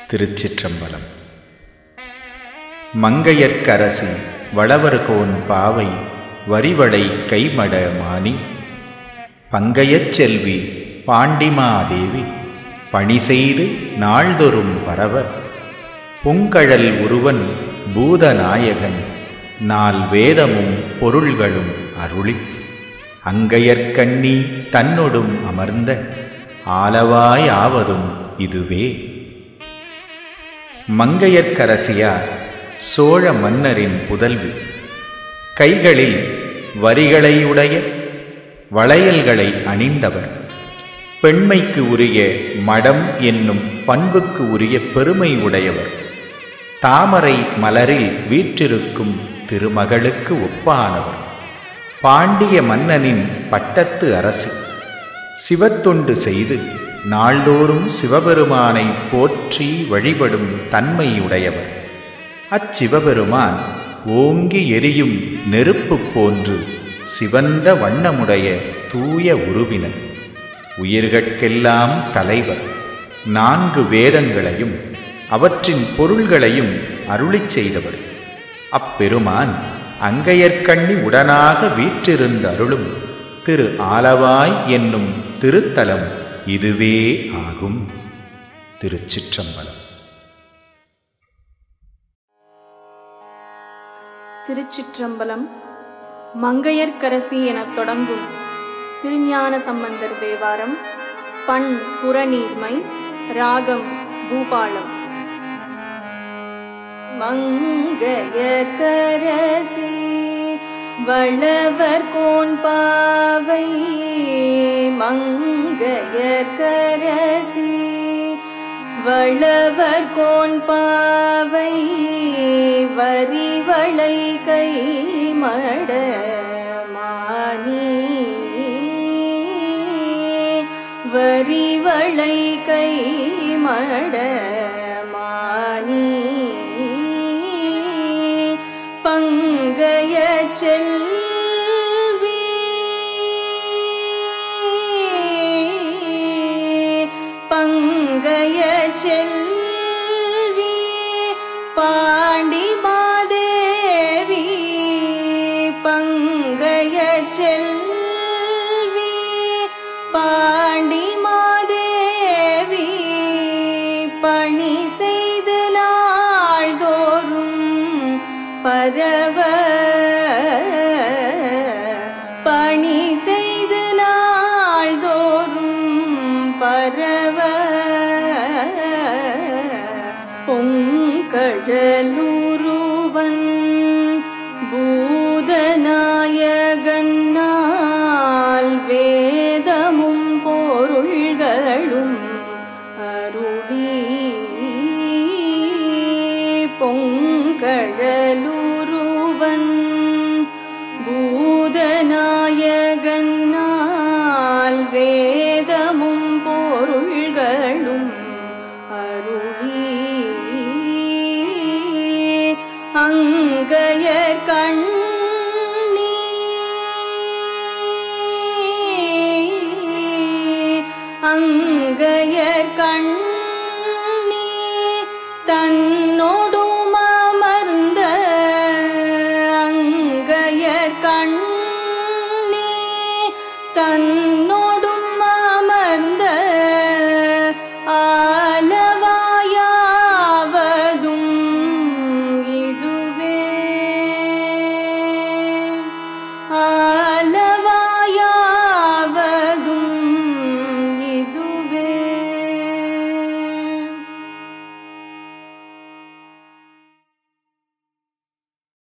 திருச்சிற்றம்பலம் மங்கையர்க்கரசி வளவர்கோன் பாவை வரிவளை கைமட மானி பங்கையச் செல்வி பாண்டிமாதேவி பணி செய்து நாள்தொறும் பரவ புங்கழல் உருவன் பூதநாயகன் நால் வேதமும் பொருள்களும் அருளி அங்கையர்க்கண்ணி தன்னொடும் அமர்ந்த ஆலவாய் ஆவதும் இதுவே மங்கையர்க்கரசியார் சோழ மன்னரின் புதல்வி கைகளில் வரிகளையுடைய வளையல்களை அணிந்தவர் பெண்மைக்கு உரிய மடம் என்னும் பண்புக்கு உரிய பெருமை உடையவர் தாமரை மலரில் வீற்றிருக்கும் திருமகளுக்கு ஒப்பானவர் பாண்டிய மன்னனின் பட்டத்து அரசி சிவத்தொண்டு செய்து நாள்தோறும் சிவபெருமானை போற்றி வழிபடும் தன்மையுடையவர் அச்சிவபெருமான் ஓங்கி எரியும் நெருப்பு போன்று சிவந்த வண்ணமுடைய தூய உருவினர் உயிர்கட்கெல்லாம் தலைவர் நான்கு வேதங்களையும் அவற்றின் பொருள்களையும் அருளிச் செய்தவர் அப்பெருமான் அங்கையர்கண்ணி உடனாக வீற்றிருந்த அருளும் திரு ஆலவாய் என்னும் திருத்தலம் இதுவே ஆகும் திருச்சிற்றம்பலம் திருச்சிற்றம்பலம் மங்கையர்க்கரசி எனத் தொடங்கும் திருஞான சம்பந்தர் தேவாரம் பண் புறநீர்மை ராகம் பூபாலம் மங்கையர்க்கரசி வளவர் கோன் பாவை மங்கையர்க்கரசி வளவர் கோன் பாவை வரிவளை கை மட மானி வரிவளை கை மட மானி பங்கைய செல்வி பங்கைய செல்வி பாண்டி மாதேவி பங்கைய செல்வி பாண்டி மாதேவி பணி செய்து நாள்தோறும் பரவ பணி செய்து நாள்தோறும் பரவ பொங்கழலுருவன் பூதநாயகன்னால் வேதமும் பொருள்களும் அருளி பொங்கழலுருவன் பூதநாயகன்னால் வேதமும் பொருள்களும் அருளி அங்கையர் கண்ணி அங்கையர் கண்ணி தன்னோடும் அமர்ந்த அங்கையர் கண்ணி தன்னோ